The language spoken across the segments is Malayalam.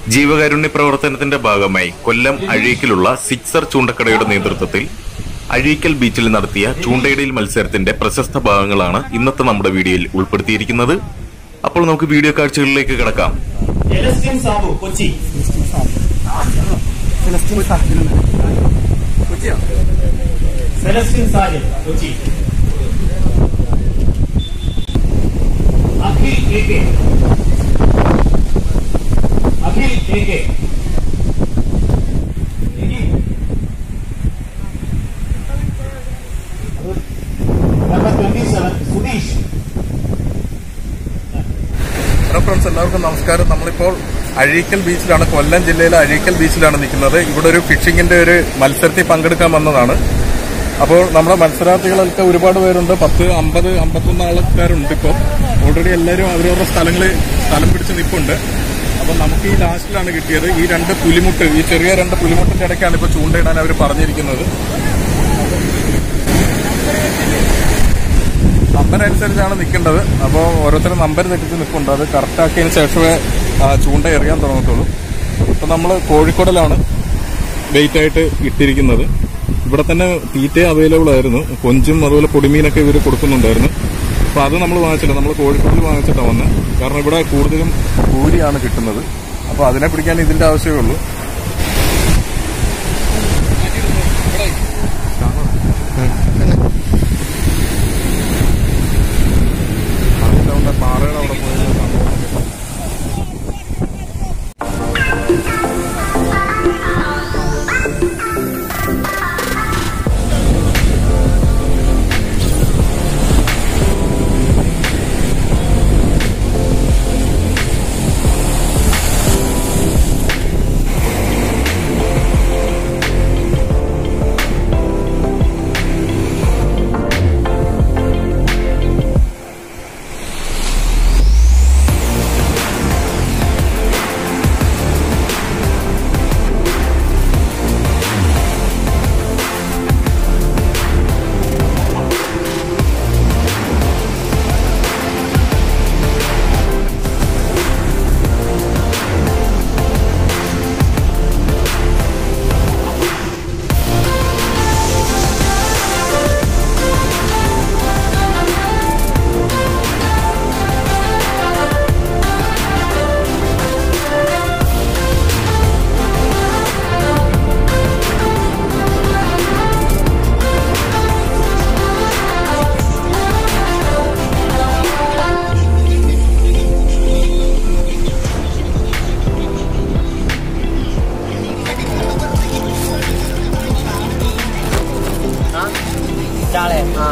ജീവകാരുണ്യ പ്രവർത്തനത്തിന്റെ ഭാഗമായി കൊല്ലം അഴീക്കിലുള്ള സിക്സർ ചൂണ്ടക്കടയുടെ നേതൃത്വത്തിൽ അഴീക്കൽ ബീച്ചിൽ നടത്തിയ ചൂണ്ടയിടയിൽ മത്സരത്തിന്റെ പ്രശസ്ത ഭാഗങ്ങളാണ് ഇന്നത്തെ നമ്മുടെ വീഡിയോയിൽ ഉൾപ്പെടുത്തിയിരിക്കുന്നത് അപ്പോൾ നമുക്ക് വീഡിയോ കാഴ്ചകളിലേക്ക് കിടക്കാം Celestine Sabu Kochi Celestine Sahib Kochi Akhil A K Akhil A K number twenty seven Sudheesh hello friends എല്ലാവർക്കും നമസ്കാരം നമ്മളിപ്പോൾ അഴീക്കൽ ബീച്ചിലാണ് കൊല്ലം ജില്ലയിലെ അഴീക്കൽ ബീച്ചിലാണ് നിൽക്കുന്നത് ഇവിടെ ഒരു ഫിഷിങ്ങിന്റെ ഒരു മത്സരത്തിൽ പങ്കെടുക്കാൻ വന്നതാണ് അപ്പോൾ നമ്മുടെ മത്സരാർത്ഥികളൊക്കെ ഒരുപാട് പേരുണ്ട് പത്ത് അമ്പത് അമ്പത്തൊന്ന് ആൾക്കാരുണ്ട് ഇപ്പോൾ ഓൾറെഡി എല്ലാവരും അവരവരുടെ സ്ഥലങ്ങളിൽ സ്ഥലം പിടിച്ച് നിൽപ്പുണ്ട് അപ്പോൾ നമുക്ക് ഈ ലാസ്റ്റിലാണ് കിട്ടിയത് ഈ രണ്ട് പുലിമുട്ട് ഈ ചെറിയ രണ്ട് പുലിമുട്ടിന്റെ ഇടയ്ക്കാണ് ഇപ്പോൾ ചൂണ്ടയിടാൻ അവർ പറഞ്ഞിരിക്കുന്നത് നമ്പർ അനുസരിച്ചാണ് നിൽക്കേണ്ടത് അപ്പോൾ ഓരോരുത്തരും നമ്പർ തെറ്റിച്ച് നിൽക്കുന്നുണ്ട് അത് കറക്റ്റ് ആക്കിയതിന് ശേഷമേ ആ, ചൂണ്ട എറിയാൻ തുടങ്ങത്തുള്ളൂ അപ്പോൾ നമ്മൾ കോഴിക്കോടിലാണ് വെയിറ്റ് ആയിട്ട് ഇട്ടിരിക്കുന്നത് ഇവിടെ തന്നെ തീറ്റ അവൈലബിൾ ആയിരുന്നു കൊഞ്ചും അതുപോലെ പൊടിമീനൊക്കെ ഇവർ കൊടുക്കുന്നുണ്ടായിരുന്നു അപ്പോൾ അത് നമ്മൾ വാങ്ങിച്ചില്ല നമ്മൾ കോഴിക്കോടിൽ വാങ്ങിച്ചിട്ടാണ് വന്നത് കാരണം ഇവിടെ കൂടുതലും കൂലിയാണ് കിട്ടുന്നത് അപ്പോൾ അതിനെ പിടിക്കാൻ ഇതിന്റെ ആവശ്യമേ ഉള്ളൂ അതിന്റെ പാറയുടെ അവിടെ പോയി സംഭവം ചാളെ ആ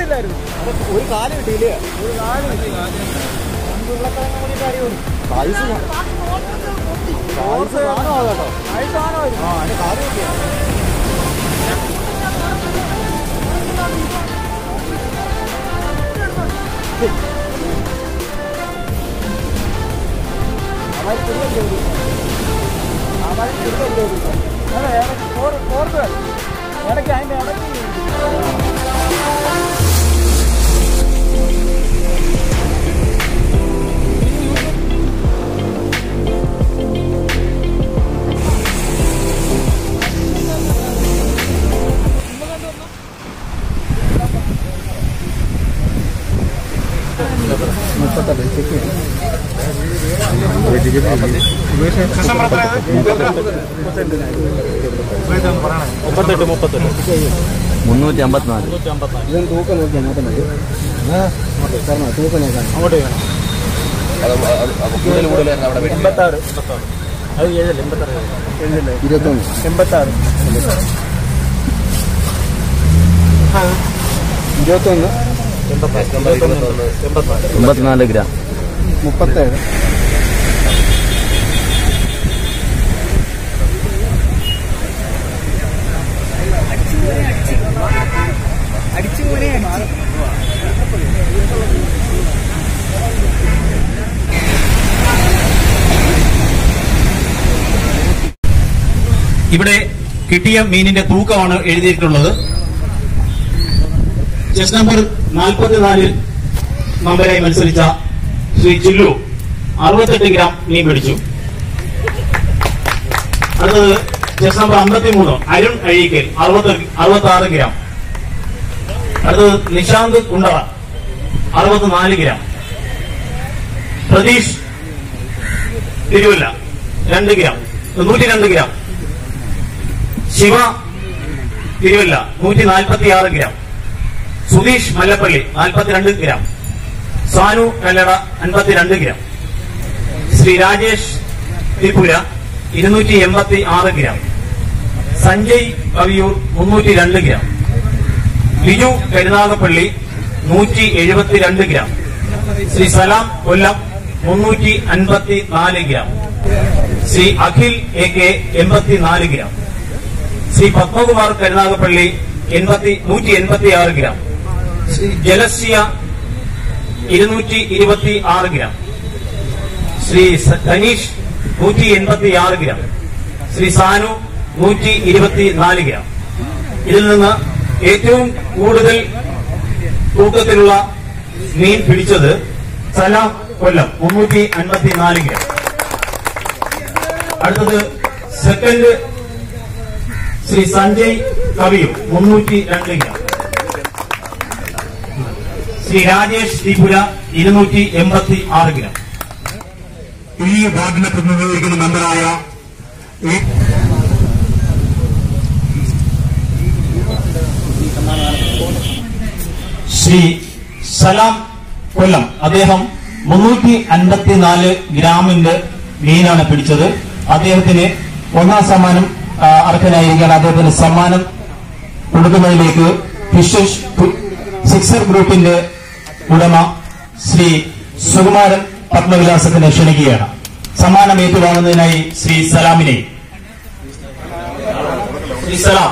കിട്ടിയില്ലായിരുന്നു ഒരു കാല് കിട്ടിയില്ലേ ഒരു കാല് കിട്ടി ഉരുളക്കിഴങ്ങ് കൂടി കാര്യമുണ്ട് പായസം പായസം സാധനമാണ് കേട്ടോ പായസം സാധനമായിരുന്നു ആ അതിന് കാല് കിട്ടിയാ അവര് തിരികെ ചെയ്തു അവര് തിരികെ ചെയ്തു അതെ ഓർക്കുക ഇടയ്ക്ക് അതിൻ്റെ ഇടയ്ക്ക് മുപ്പത്തെട്ട് മുപ്പത്തെട്ട് മുന്നൂറ്റി അമ്പത്തിനാല് ഇതും തൂക്കം നോക്കി അങ്ങോട്ട് മതി പറഞ്ഞോ തൂക്കം നോക്കാൻ അങ്ങോട്ട് വേണം എൺപത്താറ് അത് ഏഴല്ല എൺപത്താറ് ഏഴല്ലേ ഇരുപത്തൊന്ന് എൺപത്താറ് ഇരുപത്തൊന്ന് എൺപത്തിനാല് എൺപത്തിനാല് ഗ്രാം മുപ്പത്തേഴ് ഇവിടെ കിട്ടിയ മീനിന്റെ തൂക്കമാണ് എഴുതിയിട്ടുള്ളത് ചെസ് നമ്പർ നാൽപ്പത്തിനാലിൽ നമ്പരായി മത്സരിച്ച ശ്രീ ചില്ലു അറുപത്തെട്ട് ഗ്രാം മീൻ പിടിച്ചു അടുത്തത് ചെസ് നമ്പർ അമ്പത്തിമൂന്ന് അരുൺ അഴീക്കൽ അറുപത്തി അറുപത്തി ആറ് ഗ്രാം അടുത്തത് നിശാന്ത് കുണ്ടറ അറുപത്തിനാല് ഗ്രാം പ്രതീഷ് തിരുവല്ല രണ്ട് ഗ്രാം നൂറ്റി രണ്ട് ഗ്രാം ശിവ തിരുവല്ല നൂറ്റി നാൽപ്പത്തി ആറ് ഗ്രാം സുധീഷ് മല്ലപ്പള്ളി നാൽപ്പത്തിരണ്ട് ഗ്രാം സാനു കല്ലട അൻപത്തിരണ്ട് ഗ്രാം ശ്രീ രാജേഷ് ത്രിപുര ഇരുന്നൂറ്റി എൺപത്തി ആറ് ഗ്രാം സഞ്ജയ് കവിയൂർ മുന്നൂറ്റി രണ്ട് ഗ്രാം ലിജു കരുനാഗപ്പള്ളി നൂറ്റി എഴുപത്തിരണ്ട് ഗ്രാം ശ്രീ സലാം കൊല്ലം മുന്നൂറ്റി അൻപത്തി നാല് gram Shri Akhil A K എൺപത്തിനാല് ഗ്രാം ശ്രീ പത്മകുമാർ കരുനാഗപ്പള്ളി എൺപത്തി നൂറ്റി എൺപത്തി ആറ് ഗ്രാം ശ്രീ ജലസ്യ ഇരുന്നൂറ്റി ഇരുപത്തി ആറ് ഗ്രാം ശ്രീ സ- ധനീഷ് നൂറ്റി എൺപത്തി ആറ് ഗ്രാം ശ്രീ സാനു നൂറ്റി ഇരുപത്തി നാല് ഗ്രാം ഇതിൽ നിന്ന് ഏറ്റവും കൂടുതൽ തൂക്കത്തിലുള്ള മീൻ പിടിച്ചത് സലാം കൊല്ലം മുന്നൂറ്റി അൻപത്തി നാല് ഗ്രാം അടുത്തത് സെക്കൻഡ് ശ്രീ സഞ്ജയ് കവിയും മുന്നൂറ്റി രണ്ട് ഗ്രാം ശ്രീ രാജേഷ് ത്രിപുര ഇരുന്നൂറ്റി എൺപത്തി ആറ് ഗ്രാം ഈ വാർഡിനെ പ്രതിനിധീകരിക്കുന്ന മെമ്പറായ ഈ ശ്രീ സലാം കൊല്ലം അദ്ദേഹം മുന്നൂറ്റി അൻപത്തിനാല് ഗ്രാമിന്റെ മീനാണ് പിടിച്ചത് അദ്ദേഹത്തിന് ഒന്നാം സമ്മാനം ആ, അർഹനായിരിക്കാൻ അദ്ദേഹത്തിന് സമ്മാനം കൊടുക്കുന്നതിലേക്ക് ഫിഷസ് സിക്സർ ഗ്രൂപ്പിന്റെ ഉടമ ശ്രീ സുകുമാരൻ പത്മവിലാസത്തിനെ ക്ഷണിക്കുകയാണ് സമ്മാനം ഏറ്റുവാങ്ങുന്നതിനായി ശ്രീ സലാമിനെ ശ്രീ സലാം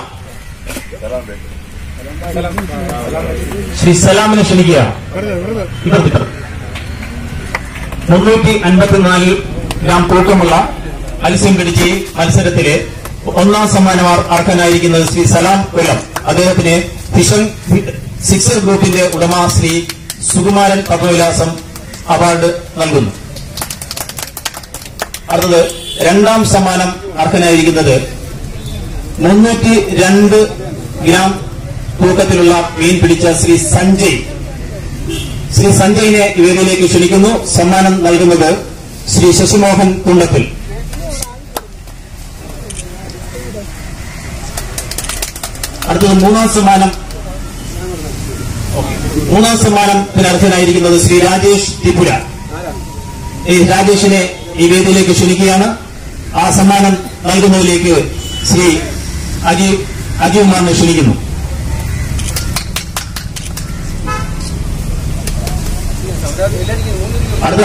ശ്രീ സലാമിനെ ക്ഷണിക്കുകയാണ് ഇപ്പുറത്ത് ഇപ്പുറത്ത്. മുന്നൂറ്റി അൻപത്തിനാല് ഗ്രാം തൂക്കമുള്ള മത്സ്യം പിടിച്ച് ഈ മത്സരത്തിലെ ഒന്നാം സമ്മാനം അർ- അർഹനായിരിക്കുന്നത് ശ്രീ സലാം കൊല്ലം അദ്ദേഹത്തിന് ഫിഷൻ സിക്സർ ഗ്രൂപ്പിന്റെ ഉടമ ശ്രീ സുകുമാരൻ പത്മവിലാസം അവാർഡ് നൽകുന്നു അടുത്തത് രണ്ടാം സമ്മാനം അർഹനായിരിക്കുന്നത് മുന്നൂറ്റി രണ്ട് ഗ്രാം തൂക്കത്തിലുള്ള മീൻ പിടിച്ച ശ്രീ സഞ്ജയ് ശ്രീ സഞ്ജയിനെ വേദിയിലേക്ക് ക്ഷണിക്കുന്നു സമ്മാനം നൽകുന്നത് ശ്രീ ശശിമോഹൻ കുണ്ടത്തിൽ അടുത്തത് മൂന്നാം സമ്മാനം ഓക്കേ. മൂന്നാം സമ്മാനത്തിന് അർഹനായിരിക്കുന്നത് ശ്രീ രാജേഷ് ത്രിപുര ഈ രാജേഷിനെ ഈ വേദിയിലേക്ക് ക്ഷണിക്കുകയാണ് ആ സമ്മാനം നൽകുന്നതിലേക്ക് ശ്രീ അജി അജികുമാറിനെ ക്ഷണിക്കുന്നു അടുത്ത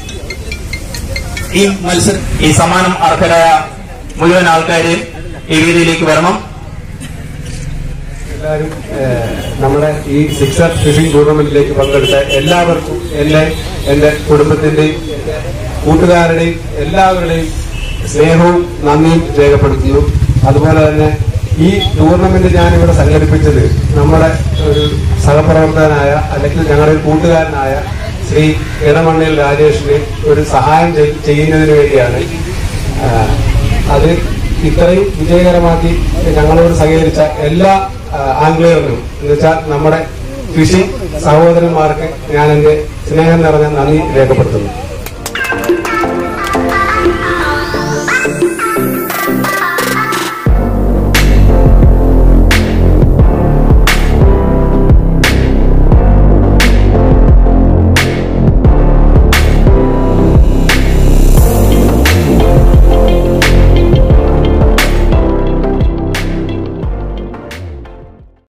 ഈ മത്സരം ഈ സമ്മാനം അർഹരായ മുഴുവൻ ആൾക്കാരെയും ഈ വേദിയിലേക്ക് വരണം എല്ലാവരും ഏഹ്, നമ്മുടെ ഈ സിക്സർ ഫിഷിംഗ് ടൂർണമെന്റിലേക്ക് പങ്കെടുത്ത എല്ലാവർക്കും എന്നെ എന്റെ കുടുംബത്തിന്റെയും കൂട്ടുകാരുടെയും എല്ലാവരുടെയും സ്നേഹവും നന്ദിയും രേഖപ്പെടുത്തുന്നു അതുപോലെ തന്നെ ഈ ടൂർണമെന്റ് ഞാനിവിടെ സംഘടിപ്പിച്ചത് നമ്മുടെ ഒരു സഹപ്രവർത്തകനായ അല്ലെങ്കിൽ ഞങ്ങളുടെ ഒരു കൂട്ടുകാരനായ ശ്രീ ഇടമണ്ണിൽ രാജേഷിന് ഒരു സഹായം ചെയ്- ചെയ്യുന്നതിന് വേണ്ടിയാണ് ആഹ്, അത് ഇത്രയും വിജയകരമാക്കി ഞങ്ങളോട് സഹകരിച്ച എല്ലാ ആംഗ്ലേയർക്കും എന്ന് വെച്ചാൽ നമ്മുടെ ഫിഷിംഗ് സഹോദരന്മാർക്ക് ഞാൻ എന്റെ സ്നേഹം നിറഞ്ഞ നന്ദി രേഖപ്പെടുത്തുന്നു